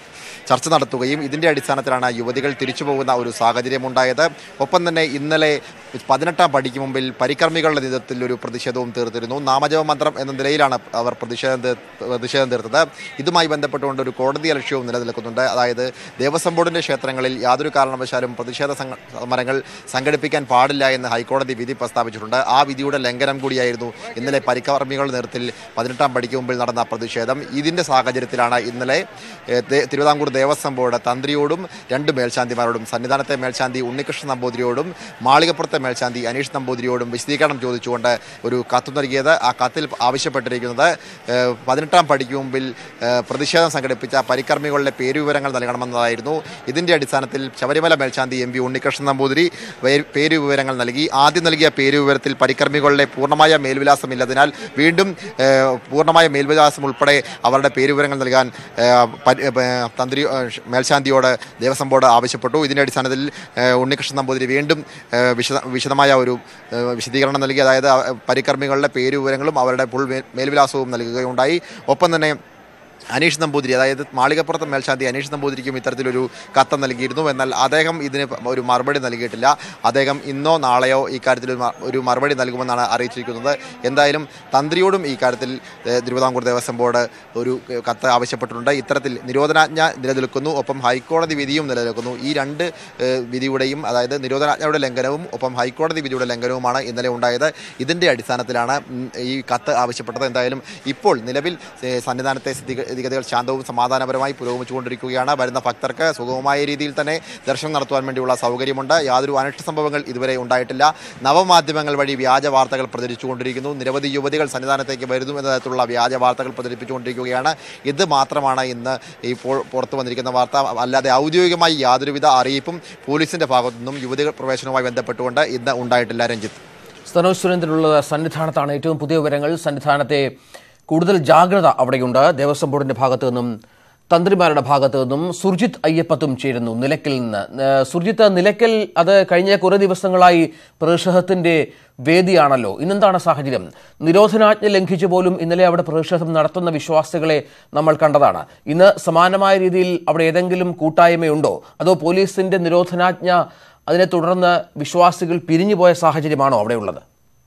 ചർച്ച നടത്തുകയും ഇതിന്റെ അടിസ്ഥാനത്തിലാണ് യുവതികൾ തിരിച്ചു പോകുന്ന ഒരു സാഹചര്യമുണ്ടായത് ഒപ്പം തന്നെ ഇന്നലെ പതിനെട്ടാം പടിക്ക് മുമ്പിൽ പരികർമ്മികളുടെ നേതൃത്വത്തിൽ ഒരു പ്രതിഷേധവും തീർത്തിരുന്നു നാമജപ മന്ത്രം എന്ന നിലയിലാണ് അവർ പ്രതിഷേധം തീർ- പ്രതിഷേധം തീർത്തത് ഇതുമായി ബന്ധപ്പെട്ടുകൊണ്ട് ഒരു കോടതി അലക്ഷ്യവും നിലനിൽക്കുന്നുണ്ട് അതായത് ദേവസ്വം ബോർഡിന്റെ ക്ഷേത്രങ്ങളിൽ യാതൊരു കാരണവശാലും പ്രതിഷേധ സംഘ- സമരങ്ങൾ സംഘടിപ്പിക്കാൻ പാടില്ല എന്ന് ഹൈക്കോടതി വിധി പ്രസ്താവിച്ചിട്ടുണ്ട് ആ വിധിയുടെ ലംഘനം കൂടിയായിരുന്നു ഇന്നലെ പരികർമ്മികളുടെ നേതൃത്വത്തിൽ പതിനെട്ടാം പടിക്ക് മുമ്പിൽ നടന്ന പ്രതിഷേധം ഇതിന്റെ സാഹചര്യത്തിലാണ് ഇന്നലെ ഏഹ്, ദേ- തിരുവിതാംകൂർ ദേവസ്വം ബോർഡ് തന്ത്രിയോടും രണ്ട് മേൽശാന്തിമാരോടും സന്നിധാനത്തെ മേൽശാന്തി ഉണ്ണികൃഷ്ണൻ നമ്പൂതിരിയോടും മാളികപ്പുറത്തെ മേൽശാന്തി അനീഷ് നമ്പൂതിരിയോടും വിശദീകരണം ചോദിച്ചുകൊണ്ട് ഒരു കത്ത് നൽകിയത് ആ കത്തിൽ ആവശ്യപ്പെട്ടിരിക്കുന്നത് ഏഹ്, പതിനെട്ടാം പടിക്ക് മുമ്പിൽ ഏഹ്, പ്രതിഷേധം സംഘടിപ്പിച്ച പരികർമ്മികളുടെ പേരുവിവരങ്ങൾ നൽകണമെന്നതായിരുന്നു ഇതിന്റെ അടിസ്ഥാനത്തിൽ ശബരിമല മേൽശാന്തി എം വി ഉണ്ണികൃഷ്ണൻ നമ്പൂതിരി പേ- പേരുവിവരങ്ങൾ നൽകി ആദ്യം നൽകിയ പേരുവിവരത്തിൽ പരികർമ്മികളുടെ പൂർണ്ണമായ മേൽവിലാസം ഇല്ലതിനാൽ വീണ്ടും ഏഹ്, പൂർണ്ണമായ മേൽവിലാസം ഉൾപ്പെടെ അവരുടെ പേരുവിവരങ്ങൾ നൽകാൻ ഏഹ്, പരി- ഏഹ്, തന്ത്രി ഏഹ്, മേൽശാന്തിയോട് ദേവസ്വം ബോർഡ് ആവശ്യപ്പെട്ടു ഇതിന്റെ അടിസ്ഥാനത്തിൽ ഏഹ്, ഉണ്ണികൃഷ്ണൻ നമ്പൂതിരി വീണ്ടും ഏഹ്, വിശദ വിശദമായ ഒരു ഏഹ്, വിശദീകരണം നൽകി അതായത് അഹ് പരികർമ്മികളുടെ പേരുവിവരങ്ങളും അവരുടെ ഫുൾ മേ- മേൽവിലാസവും നൽകുകയുണ്ടായി ഒപ്പം തന്നെ അനീഷ് നമ്പൂതിരി അതായത് മാളികപ്പുറത്തെ മേൽശാന്തി അനീഷ് നമ്പൂതിരിക്കും ഇത്തരത്തിലൊരു കത്ത് നൽകിയിരുന്നു എന്നാൽ അദ്ദേഹം ഇതിന് ഒരു മറുപടി നൽകിയിട്ടില്ല അദ്ദേഹം ഇന്നോ നാളെയോ ഈ കാര്യത്തിൽ ഒരു മ- ഒരു മറുപടി നൽകുമെന്നാണ് അറിയിച്ചിരിക്കുന്നത് എന്തായാലും തന്ത്രിയോടും ഈ കാര്യത്തിൽ ഏഹ്, തിരുവിതാംകൂർ ദേവസ്വം ബോർഡ് ഒരു ഏഹ്, കത്ത് ആവശ്യപ്പെട്ടിട്ടുണ്ട് ഇത്തരത്തിൽ നിരോധനാജ്ഞ നിലനിൽക്കുന്നു ഒപ്പം ഹൈക്കോടതി വിധിയും നിലനിൽക്കുന്നു ഈ രണ്ട് ഏഹ്, വിധിയുടെയും അതായത് നിരോധനാജ്ഞയുടെ ലംഘനവും ഒപ്പം ഹൈക്കോടതി വിധിയുടെ ലംഘനവുമാണ് ഇന്നലെ ഉണ്ടായത് ഇതിന്റെ അടിസ്ഥാനത്തിലാണ് ഉം, ഈ കത്ത് ആവശ്യപ്പെട്ടത് എന്തായാലും ഇപ്പോൾ നിലവിൽ ഏഹ്, സന്നിധാനത്തെ സ്ഥിതി- സ്ഥിതിഗതികൾ ശാന്തവും സമാധാനപരമായി പുരോഗമിച്ചുകൊണ്ടിരിക്കുകയാണ് വരുന്ന ഭക്തർക്ക് സുഗമമായ രീതിയിൽ തന്നെ ദർശനം നടത്തുവാൻ വേണ്ടിയുള്ള സൗകര്യമുണ്ട് യാതൊരു അനിഷ്ട സംഭവങ്ങൾ ഇതുവരെ ഉണ്ടായിട്ടില്ല നവമാധ്യമങ്ങൾ വഴി വ്യാജ വാർത്തകൾ പ്രചരിച്ചുകൊണ്ടിരിക്കുന്നു നിരവധി യുവതികൾ സന്നിധാനത്തേക്ക് വരുന്നു എന്ന തരത്തിലുള്ള വ്യാജ വാർത്തകൾ പ്രചരിപ്പിച്ചുകൊണ്ടിരിക്കുകയാണ് ഇത് മാത്രമാണ് ഇന്ന് ഇപ്പോൾ പുറത്തു വന്നിരിക്കുന്ന വാർത്ത അല്ലാതെ ഔദ്യോഗികമായി യാതൊരുവിധ അറിയിപ്പും പോലീസിന്റെ ഭാഗത്തു നിന്നും യുവതികൾ പ്രവേശനവുമായി ബന്ധപ്പെട്ടുകൊണ്ട് ഇന്ന് ഉണ്ടായിട്ടില്ല രഞ്ജിത്ത് സ്തനോജ് സുരേന്ദ്രനുള്ളത് സന്നിധാനത്താണ് ഏറ്റവും പുതിയ വിവരങ്ങൾ സന്നിധാനത്തെ കൂടുതൽ ജാഗ്രത അവിടെയുണ്ട് ദേവസ്വം ബോർഡിന്റെ ഭാഗത്തു നിന്നും തന്ത്രിമാരുടെ ഭാഗത്തു നിന്നും സുർജിത് അയ്യപ്പത്തും ചേരുന്നു നിലയ്ക്കൽ നിന്ന് ഏഹ് സുർജിത്ത് നിലയ്ക്കൽ അത് കഴിഞ്ഞ കുറേ ദിവസങ്ങളായി പ്രതിഷേധത്തിന്റെ വേദിയാണല്ലോ ഇന്നെന്താണ് സാഹചര്യം നിരോധനാജ്ഞ ലംഘിച്ചു പോലും ഇന്നലെ അവിടെ പ്രതിഷേധം നടത്തുന്ന വിശ്വാസികളെ നമ്മൾ കണ്ടതാണ് ഇന്ന് സമാനമായ രീതിയിൽ അവിടെ ഏതെങ്കിലും കൂട്ടായ്മയുണ്ടോ അതോ പോലീസിന്റെ നിരോധനാജ്ഞ അതിനെ തുടർന്ന് വിശ്വാസികൾ പിരിഞ്ഞുപോയ സാഹചര്യമാണോ അവിടെയുള്ളത്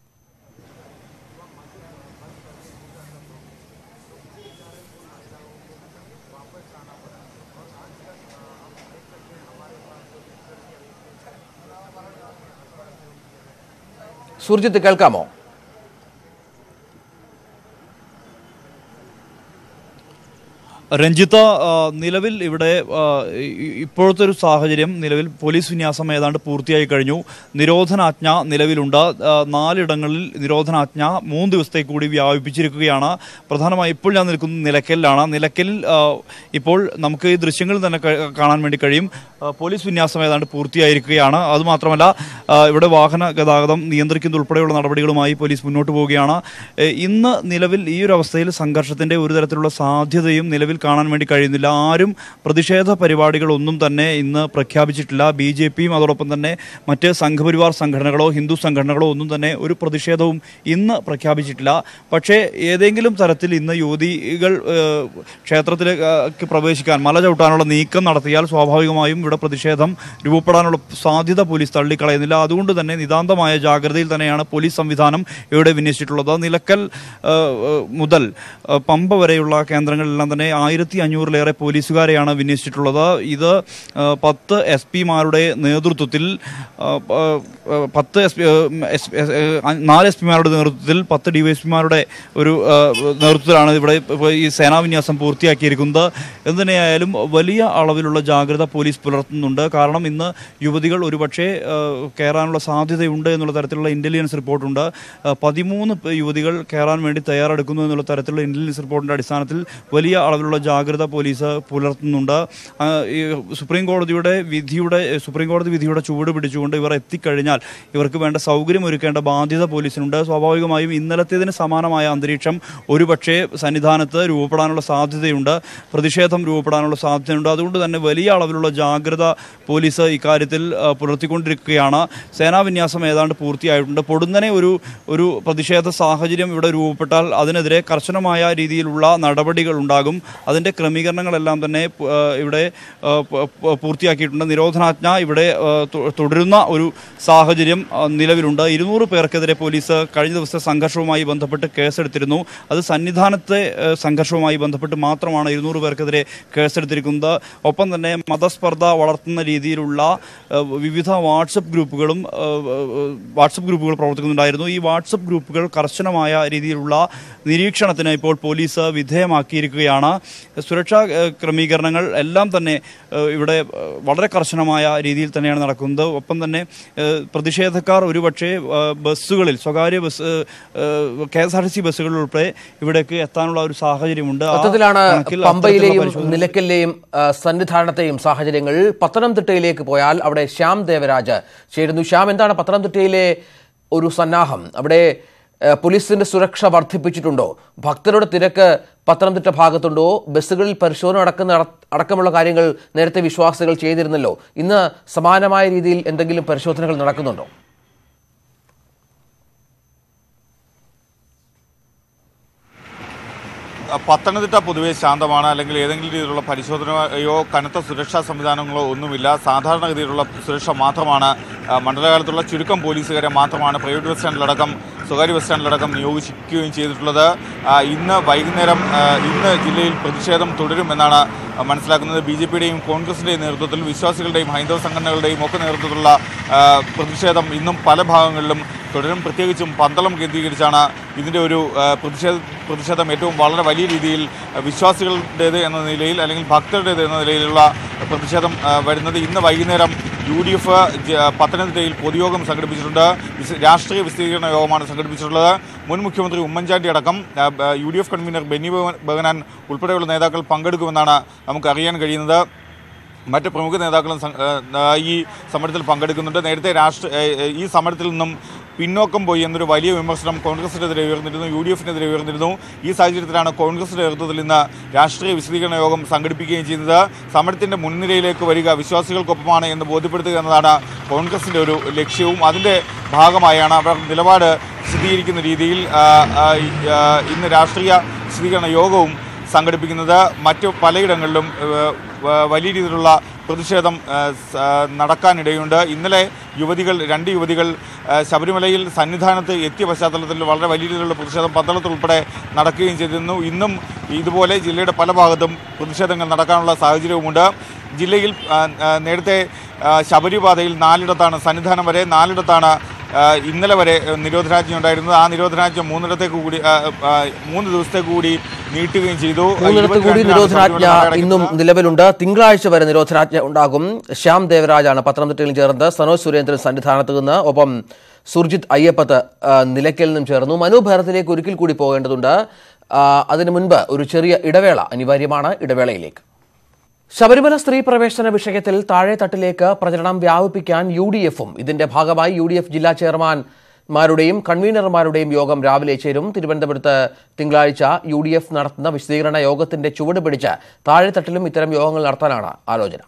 സുർജിത്ത് കേൾക്കാമോ രഞ്ജിത്ത ആ, നിലവിൽ ഇവിടെ ആ, ഇ- ഇപ്പോഴത്തെ ഒരു സാഹചര്യം നിലവിൽ പോലീസ് വിന്യാസം ഏതാണ്ട് പൂർത്തിയായി കഴിഞ്ഞു നിരോധനാജ്ഞ നിലവിലുണ്ട് ആ, നാലിടങ്ങളിൽ നിരോധനാജ്ഞ മൂന്ന് ദിവസത്തേക്ക് കൂടി വ്യാപിപ്പിച്ചിരിക്കുകയാണ് പ്രധാനമായും ഇപ്പോൾ ഞാൻ നിൽക്കുന്നത് നിലയ്ക്കലിലാണ് നിലയ്ക്കലിൽ ആ, ഇപ്പോൾ നമുക്ക് ഈ ദൃശ്യങ്ങളിൽ തന്നെ ക- കാണാൻ വേണ്ടി കഴിയും ആ, പോലീസ് വിന്യാസം ഏതാണ്ട് പൂർത്തിയായിരിക്കുകയാണ് അതുമാത്രമല്ല ആ, ഇവിടെ വാഹന ഗതാഗതം നിയന്ത്രിക്കുന്ന ഉൾപ്പെടെയുള്ള നടപടികളുമായി പോലീസ് മുന്നോട്ട് പോവുകയാണ് ഏ, ഇന്ന് നിലവിൽ ഈ ഒരു അവസ്ഥയിൽ സംഘർഷത്തിന്റെ ഒരു തരത്തിലുള്ള സാധ്യതയും നിലവിൽ കാണാൻ വേണ്ടി കഴിയുന്നില്ല ആരും പ്രതിഷേധ പരിപാടികളൊന്നും തന്നെ ഇന്ന് പ്രഖ്യാപിച്ചിട്ടില്ല ബി ജെ പിയും അതോടൊപ്പം തന്നെ മറ്റ് സംഘപരിവാർ സംഘടനകളോ ഹിന്ദു സംഘടനകളോ ഒന്നും തന്നെ ഒരു പ്രതിഷേധവും ഇന്ന് പ്രഖ്യാപിച്ചിട്ടില്ല പക്ഷേ ഏതെങ്കിലും തരത്തിൽ ഇന്ന് യുവതികൾ ഏഹ്, ക്ഷേത്രത്തിലേക്ക് പ്രവേശിക്കാൻ മല ചവിട്ടാനുള്ള നീക്കം നടത്തിയാൽ സ്വാഭാവികമായും ഇവിടെ പ്രതിഷേധം രൂപപ്പെടാനുള്ള സാധ്യത പോലീസ് തള്ളിക്കളയുന്നില്ല അതുകൊണ്ട് തന്നെ നിതാന്തമായ ജാഗ്രതയിൽ തന്നെയാണ് പോലീസ് സംവിധാനം ഇവിടെ വിന്യസിച്ചിട്ടുള്ളത് നിലക്കൽ ഏഹ്, ഏഹ്, മുതൽ ഏഹ്, പമ്പ വരെയുള്ള കേന്ദ്രങ്ങളിലെല്ലാം തന്നെ ആയിരത്തി അഞ്ഞൂറിലേറെ പോലീസുകാരെയാണ് വിന്യസിച്ചിട്ടുള്ളത് ഇത് ഏഹ്, പത്ത് എസ് പിമാരുടെ നേതൃത്വത്തിൽ ഏഹ്, ഏഹ്, പത്ത് എസ് പി എസ് ഏഹ്, നാല് എസ് പിമാരുടെ നേതൃത്വത്തിൽ പത്ത് ഡിവൈഎസ്പിമാരുടെ ഒരു ഏഹ്, നേതൃത്വത്തിലാണ് ഇവിടെ ഇപ്പോൾ ഈ സേനാവിന്യാസം പൂർത്തിയാക്കിയിരിക്കുന്നത് എന്ന് തന്നെയായാലും വലിയ അളവിലുള്ള ജാഗ്രത പോലീസ് പുലർത്തുന്നുണ്ട് കാരണം ഇന്ന് യുവതികൾ ഒരുപക്ഷെ ഏഹ്, കയറാനുള്ള സാധ്യതയുണ്ട് എന്നുള്ള തരത്തിലുള്ള ഇന്റലിജൻസ് റിപ്പോർട്ടുണ്ട് ഏഹ്, പതിമൂന്ന് പ- യുവതികൾ കയറാൻ വേണ്ടി തയ്യാറെടുക്കുന്നു എന്നുള്ള തരത്തിലുള്ള ഇന്റലിജൻസ് റിപ്പോർട്ടിന്റെ അടിസ്ഥാനത്തിൽ വലിയ അളവിലുള്ള ജാഗ്രത പോലീസ് പുലർത്തുന്നുണ്ട് ആ, ഈ സുപ്രീം കോടതിയുടെ വിധിയുടെ സുപ്രീം കോടതി വിധിയുടെ ചുവട് പിടിച്ചുകൊണ്ട് ഇവർ എത്തിക്കഴിഞ്ഞാൽ ഇവർക്ക് വേണ്ട സൗകര്യം ഒരുക്കേണ്ട ബാധ്യത പോലീസിനുണ്ട് സ്വാഭാവികമായും ഇന്നലത്തേതിന് സമാനമായ അന്തരീക്ഷം ഒരുപക്ഷെ സന്നിധാനത്ത് രൂപപ്പെടാനുള്ള സാധ്യതയുണ്ട് പ്രതിഷേധം രൂപപ്പെടാനുള്ള സാധ്യതയുണ്ട് അതുകൊണ്ട് തന്നെ വലിയ അളവിലുള്ള ജാഗ്രത പോലീസ് ഇക്കാര്യത്തിൽ ആ, പുലർത്തിക്കൊണ്ടിരിക്കുകയാണ് സേനാവിന്യാസം ഏതാണ്ട് പൂർത്തിയായിട്ടുണ്ട് പൊടുന്നനെ ഒരു ഒരു പ്രതിഷേധ സാഹചര്യം ഇവിടെ രൂപപ്പെട്ടാൽ അതിനെതിരെ കർശനമായ രീതിയിലുള്ള നടപടികൾ ഉണ്ടാകും അതിൻ്റെ ക്രമീകരണങ്ങളെല്ലാം തന്നെ ആ, ഇവിടെ ആ, പ- പ- പൂർത്തിയാക്കിയിട്ടുണ്ട് നിരോധനാജ്ഞ ഇവിടെ ആ, തു- തുടരുന്ന ഒരു സാഹചര്യം ആ, നിലവിലുണ്ട് ഇരുന്നൂറ് പേർക്കെതിരെ പോലീസ് കഴിഞ്ഞ ദിവസത്തെ സംഘർഷവുമായി ബന്ധപ്പെട്ട് കേസെടുത്തിരുന്നു അത് സന്നിധാനത്തെ ആ, സംഘർഷവുമായി ബന്ധപ്പെട്ട് മാത്രമാണ് ഇരുന്നൂറ് പേർക്കെതിരെ കേസെടുത്തിരിക്കുന്നത് ഒപ്പം തന്നെ മതസ്പർദ്ധ വളർത്തുന്ന രീതിയിലുള്ള ആ, വിവിധ വാട്സപ്പ് ഗ്രൂപ്പുകളും ആ, ആ, വാട്സപ്പ് ഗ്രൂപ്പുകൾ പ്രവർത്തിക്കുന്നുണ്ടായിരുന്നു ഈ വാട്സപ്പ് ഗ്രൂപ്പുകൾ കർശനമായ രീതിയിലുള്ള നിരീക്ഷണത്തിന് ഇപ്പോൾ പോലീസ് വിധേയമാക്കിയിരിക്കുകയാണ് സുരക്ഷാ ആ, ക്രമീകരണങ്ങൾ എല്ലാം തന്നെ ആ, ഇവിടെ ആ, വളരെ കർശനമായ രീതിയിൽ തന്നെയാണ് നടക്കുന്നത് ഒപ്പം തന്നെ ആ, പ്രതിഷേധക്കാർ ഒരുപക്ഷെ ആ, ബസ്സുകളിൽ സ്വകാര്യ bus K S R T C ബസ്സുകളിൽ ഉൾപ്പെടെ ഇവിടേക്ക് എത്താനുള്ള ഒരു സാഹചര്യമുണ്ട് ആ മൊത്തത്തിലാണ് കണക്കിൽ അത്തരത്തിലുള്ള പമ്പയിലെയും പരിശോധന- നിലയ്ക്കലിലെയും ആ, സന്നിധാനത്തെയും സാഹചര്യങ്ങൾ പത്തനംതിട്ടയിലേക്ക് പോയാൽ അവിടെ ശ്യാം ദേവരാജ് ചേരുന്നു ശ്യാം എന്താണ് പത്തനംതിട്ടയിലെ ഒരു സന്നാഹം അവിടെ ആ, പോലീസിന്റെ സുരക്ഷ വർദ്ധിപ്പിച്ചിട്ടുണ്ടോ ഭക്തരുടെ തിരക്ക് പത്തനംതിട്ട ഭാഗത്തുണ്ടോ ബസ്സുകളിൽ പരിശോധന അടക്കുന്ന അടക്കമുള്ള കാര്യങ്ങൾ നേരത്തെ വിശ്വാസികൾ ചെയ്തിരുന്നല്ലോ ഇന്ന് സമാനമായ രീതിയിൽ എന്തെങ്കിലും പരിശോധനകൾ നടക്കുന്നുണ്ടോ പത്തനംതിട്ട പൊതുവെ ശാന്തമാണ് അല്ലെങ്കിൽ ഏതെങ്കിലും രീതിയിലുള്ള പരിശോധനയോ കനത്ത സുരക്ഷാ സംവിധാനങ്ങളോ ഒന്നുമില്ല സാധാരണഗതിയിലുള്ള സുരക്ഷ മാത്രമാണ് ആ, മണ്ഡലകാലത്തുള്ള ചുരുക്കം പോലീസുകാരെ മാത്രമാണ് പ്രൈവറ്റ് ബസ് സ്റ്റാൻഡിലടക്കം സ്വകാര്യ ബസ് സ്റ്റാൻഡിലടക്കം നിയോഗിക്കുകയും ചെയ്തിട്ടുള്ളത് ആ, ഇന്ന് വൈകുന്നേരം ആ, ഇന്ന് ജില്ലയിൽ പ്രതിഷേധം തുടരുമെന്നാണ് മനസ്സിലാക്കുന്നത് ബി ജെ പിയുടെയും കോൺഗ്രസിൻ്റെയും നേതൃത്വത്തിൽ വിശ്വാസികളുടെയും ഹൈന്ദവ സംഘടനകളുടെയും ഒക്കെ നേതൃത്വത്തിലുള്ള ആ, പ്രതിഷേധം ഇന്നും പല ഭാഗങ്ങളിലും തുടരും പ്രത്യേകിച്ചും പന്തളം കേന്ദ്രീകരിച്ചാണ് ഇതിൻ്റെ ഒരു ആ, പ്രതിഷേധ പ്രതിഷേധം ഏറ്റവും വളരെ വലിയ രീതിയിൽ ആ, വിശ്വാസികളുടേത് എന്ന നിലയിൽ അല്ലെങ്കിൽ ഭക്തരുടേത് എന്ന നിലയിലുള്ള പ്രതിഷേധം ആ, വരുന്നത് ഇന്ന് വൈകുന്നേരം യു ഡി എഫ് പത്തനംതിട്ടയിൽ പൊതുയോഗം സംഘടിപ്പിച്ചിട്ടുണ്ട് വിശ- രാഷ്ട്രീയ വിശദീകരണ യോഗമാണ് സംഘടിപ്പിച്ചിട്ടുള്ളത് മുൻ മുഖ്യമന്ത്രി ഉമ്മൻചാണ്ടി അടക്കം ആ, ബ- U D F convener Benny ബഹ- ബെഹനാൻ ഉൾപ്പെടെയുള്ള നേതാക്കൾ പങ്കെടുക്കുമെന്നാണ് നമുക്ക് അറിയാൻ കഴിയുന്നത് മറ്റ് പ്രമുഖ നേതാക്കളും സം- ആ, ഈ സമരത്തിൽ പങ്കെടുക്കുന്നുണ്ട് നേരത്തെ രാഷ്ട്ര ഏ, ഏ, ഈ സമരത്തിൽ നിന്നും പിന്നോക്കം പോയി എന്നൊരു വലിയ വിമർശനം കോൺഗ്രസിനെതിരെ ഉയർന്നിരുന്നു യു ഡി എഫിനെതിരെ ഉയർന്നിരുന്നു ഈ സാഹചര്യത്തിലാണ് കോൺഗ്രസിന്റെ നേതൃത്വത്തിൽ ഇന്ന് രാഷ്ട്രീയ വിശദീകരണ യോഗം സംഘടിപ്പിക്കുകയും ചെയ്യുന്നത് സമരത്തിന്റെ മുൻനിരയിലേക്ക് വരിക വിശ്വാസികൾക്കൊപ്പമാണ് എന്ന് ബോധ്യപ്പെടുത്തുക എന്നതാണ് കോൺഗ്രസിന്റെ ഒരു ലക്ഷ്യവും അതിന്റെ ഭാഗമായാണ് അവർ നിലപാട് വിശദീകരിക്കുന്ന രീതിയിൽ ആ, ആ, ഈ, ആ, ഇന്ന് രാഷ്ട്രീയ വിശദീകരണ യോഗവും സംഘടിപ്പിക്കുന്നത് മറ്റു പലയിടങ്ങളിലും ഏഹ്, വ- വലിയ രീതിയിലുള്ള പ്രതിഷേധം ഏഹ്, സ- ഏഹ്, നടക്കാനിടയുണ്ട് ഇന്നലെ യുവതികൾ രണ്ട് യുവതികൾ ഏഹ്, ശബരിമലയിൽ സന്നിധാനത്ത് എത്തിയ പശ്ചാത്തലത്തിൽ വളരെ വലിയ രീതിയിലുള്ള പ്രതിഷേധം പന്തളത്തിൽ ഉൾപ്പെടെ നടക്കുകയും ചെയ്തിരുന്നു ഇന്നും ഇതുപോലെ ജില്ലയുടെ പല ഭാഗത്തും പ്രതിഷേധങ്ങൾ നടക്കാനുള്ള സാഹചര്യവുമുണ്ട് ജില്ലയിൽ ആ, ആ, നേരത്തെ ആ, ശബരിപാതയിൽ നാലിടത്താണ് സന്നിധാനം വരെ നാലിടത്താണ് ആ, ഇന്നലെ വരെ ആ, നിരോധനാജ്ഞ ഉണ്ടായിരുന്നത് ആ നിരോധനാജ്ഞ മൂന്നിടത്തേക്ക് കൂടി ആ, ആ, മൂന്ന് ദിവസത്തേക്ക് കൂടി നീട്ടുകയും ചെയ്തു മൂന്നിടത്ത് കൂടി ഇരുപത്തിരണ്ടിനാണ് നിരോധനാജ്ഞ ശബരിമല നട ഇന്നും അടയ്ക്കുന്നത്. നിലവിലുണ്ട് തിങ്കളാഴ്ച വരെ നിരോധനാജ്ഞ ഉണ്ടാകും ശ്യാം ദേവരാജാണ് പത്തനംതിട്ടയിൽ ചേർന്നത് സനോജ് സുരേന്ദ്രൻ സന്നിധാനത്ത് നിന്ന് ഒപ്പം സുർജിത് അയ്യപ്പത്ത് ആ, നിലയ്ക്കൽ നിന്നും ചേർന്നു മനു ഭാരതിലേക്ക് ഒരിക്കൽ കൂടി പോകേണ്ടതുണ്ട് ആ, അതിനു മുൻപ് ഒരു ചെറിയ ഇടവേള അനിവാര്യമാണ് ഇടവേളയിലേക്ക് ശബരിമല സ്ത്രീ പ്രവേശന വിഷയത്തിൽ താഴെ തട്ടിലേക്ക് പ്രചരണം വ്യാപിപ്പിക്കാൻ യു ഡി എഫും ഇതിന്റെ ഭാഗമായി യു ഡി എഫ് ജില്ലാ ചെയർമാൻമാരുടെയും കൺവീനർമാരുടെയും യോഗം രാവിലെ ചേരും തിരുവനന്തപുരത്ത് തിങ്കളാഴ്ച യു ഡി എഫ് നടത്തുന്ന വിശദീകരണ യോഗത്തിന്റെ ചുവട് പിടിച്ച് താഴെത്തട്ടിലും ഇത്തരം യോഗങ്ങൾ നടത്താനാണ് ആലോചന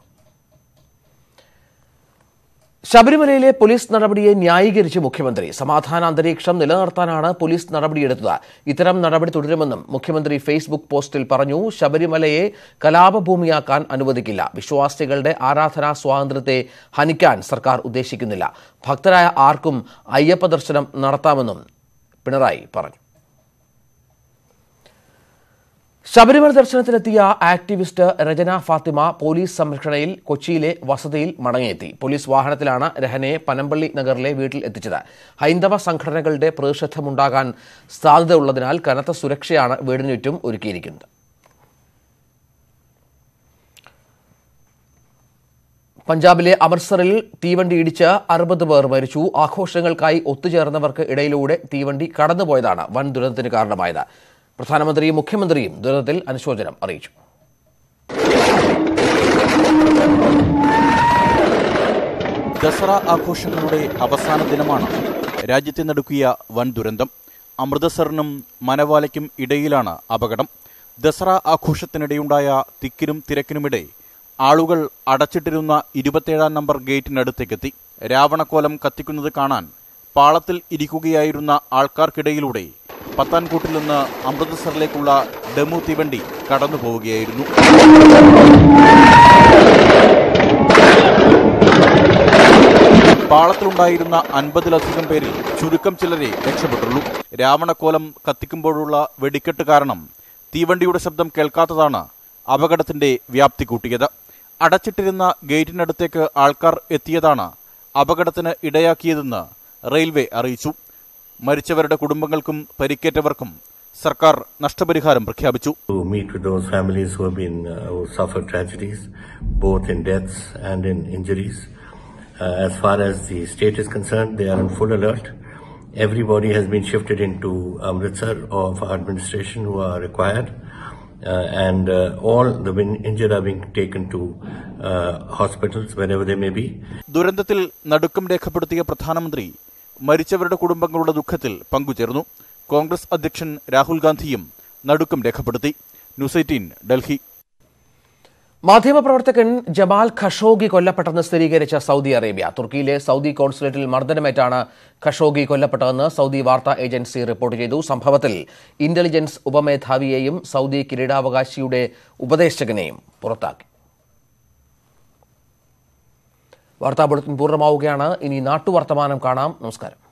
ശബരിമലയിലെ പോലീസ് നടപടിയെ ന്യായീകരിച്ച് മുഖ്യമന്ത്രി സമാധാന അന്തരീക്ഷം നിലനിർത്താനാണ് പോലീസ് നടപടിയെടുത്തത് ഇത്തരം നടപടി തുടരുമെന്നും മുഖ്യമന്ത്രി ഫേസ്ബുക്ക് പോസ്റ്റിൽ പറഞ്ഞു ശബരിമലയെ കലാപഭൂമിയാക്കാൻ അനുവദിക്കില്ല വിശ്വാസികളുടെ ആരാധനാ സ്വാതന്ത്ര്യത്തെ ഹനിക്കാൻ സർക്കാർ ഉദ്ദേശിക്കുന്നില്ല ഭക്തരായ ആർക്കും അയ്യപ്പ ദർശനം നടത്താമെന്നും പിണറായി പറഞ്ഞു ശബരിമല ദർശനത്തിനെത്തിയ ആക്ടിവിസ്റ്റ് രചന ഫാത്തിമ പോലീസ് സംരക്ഷണയിൽ കൊച്ചിയിലെ വസതിയിൽ മടങ്ങിയെത്തി പോലീസ് വാഹനത്തിലാണ് രഹനയെ പനമ്പള്ളി നഗറിലെ വീട്ടിൽ എത്തിച്ചത് ഹൈന്ദവ സംഘടനകളുടെ പ്രതിഷേധമുണ്ടാകാൻ സാധ്യതയുള്ളതിനാൽ കനത്ത സുരക്ഷയാണ് വീടിനു ചുറ്റും ഒരുക്കിയിരിക്കുന്നത് പഞ്ചാബിലെ അമൃത്സറിൽ തീവണ്ടി ഇടിച്ച് അറുപത് പേർ മരിച്ചു ആഘോഷങ്ങൾക്കായി ഒത്തുചേർന്നവർക്ക് ഇടയിലൂടെ തീവണ്ടി കടന്നുപോയതാണ് വൻ ദുരന്തത്തിന് കാരണമായത് പ്രധാനമന്ത്രിയും മുഖ്യമന്ത്രിയും ദുരന്തത്തിൽ അനുശോചനം അറിയിച്ചു ദസറ ആഘോഷങ്ങളുടെ അവസാന ദിനമാണ് രാജ്യത്തെ നടുക്കിയ വൻ ദുരന്തം അമൃതസറിനും മനവാലയ്ക്കും ഇടയിലാണ് അപകടം ദസറ ആഘോഷത്തിനിടെയുണ്ടായ തിക്കിനും തിരക്കിനുമിടെ ആളുകൾ അടച്ചിട്ടിരുന്ന ഇരുപത്തേഴാം നമ്പർ ഗേറ്റിനടുത്തേക്കെത്തി രാവണക്കോലം കത്തിക്കുന്നത് കാണാൻ പാളത്തിൽ ഇരിക്കുകയായിരുന്ന ആൾക്കാർക്കിടയിലൂടെ പത്താൻകൂട്ടിൽ നിന്ന് അമൃതസറിലേക്കുള്ള ഡെമു തീവണ്ടി കടന്നു പോവുകയായിരുന്നു പാളത്തിലുണ്ടായിരുന്ന അൻപതിലധികം പേരിൽ ചുരുക്കം ചിലരെ രക്ഷപ്പെട്ടുള്ളൂ രാവണക്കോലം കത്തിക്കുമ്പോഴുള്ള വെടിക്കെട്ട് കാരണം തീവണ്ടിയുടെ ശബ്ദം കേൾക്കാത്തതാണ് അപകടത്തിന്റെ വ്യാപ്തി കൂട്ടിയത് അടച്ചിട്ടിരുന്ന ഗേറ്റിനടുത്തേക്ക് ആൾക്കാർ എത്തിയതാണ് അപകടത്തിന് ഇടയാക്കിയതെന്ന് റെയിൽവേ അറിയിച്ചു മരിച്ചവരുടെ കുടുംബങ്ങൾക്കും പരിക്കേറ്റവർക്കും സർക്കാർ നഷ്ടപരിഹാരം പ്രഖ്യാപിച്ചു to meet with those families who have been uh, who suffered tragedies, both in deaths and in injuries. Uh, as far as the state is concerned, they are on full alert. Everybody has been shifted into Amritsar of our administration who are required, uh, and uh, all the win- injured are being taken to uh, hospitals wherever they may be. ദുരന്തത്തിൽ നടുക്കം രേഖപ്പെടുത്തിയ പ്രധാനമന്ത്രി മരിച്ചവരുടെ കുടുംബങ്ങളുടെ ദുഃഖത്തിൽ പങ്കുചേർന്നു കോൺഗ്രസ് അധ്യക്ഷൻ രാഹുൽ ഗാന്ധിയും നടുക്കം രേഖപ്പെടുത്തി ന്യൂസ് എയ്റ്റീൻ ഡൽഹി മാധ്യമപ്രവർത്തകൻ ജമാൽ ഖഷോഗി കൊല്ലപ്പെട്ടെന്ന് സ്ഥിരീകരിച്ച സൗദി അറേബ്യ തുർക്കിയിലെ സൗദി കോൺസുലേറ്റിൽ മർദ്ദനമേറ്റാണ് ഖഷോഗി കൊല്ലപ്പെട്ടതെന്ന് സൗദി വാർത്താ ഏജൻസി റിപ്പോർട്ട് ചെയ്തു സംഭവത്തിൽ ഇന്റലിജൻസ് ഉപമേധാവിയെയും സൗദി കിരീടാവകാശിയുടെ ഉപദേശകനെയും പുറത്താക്കി വാർത്താ ബുള്ളറ്റിൻ പൂർണ്ണമാവുകയാണ് ഇനി നാട്ടുവർത്തമാനം കാണാം നമസ്കാരം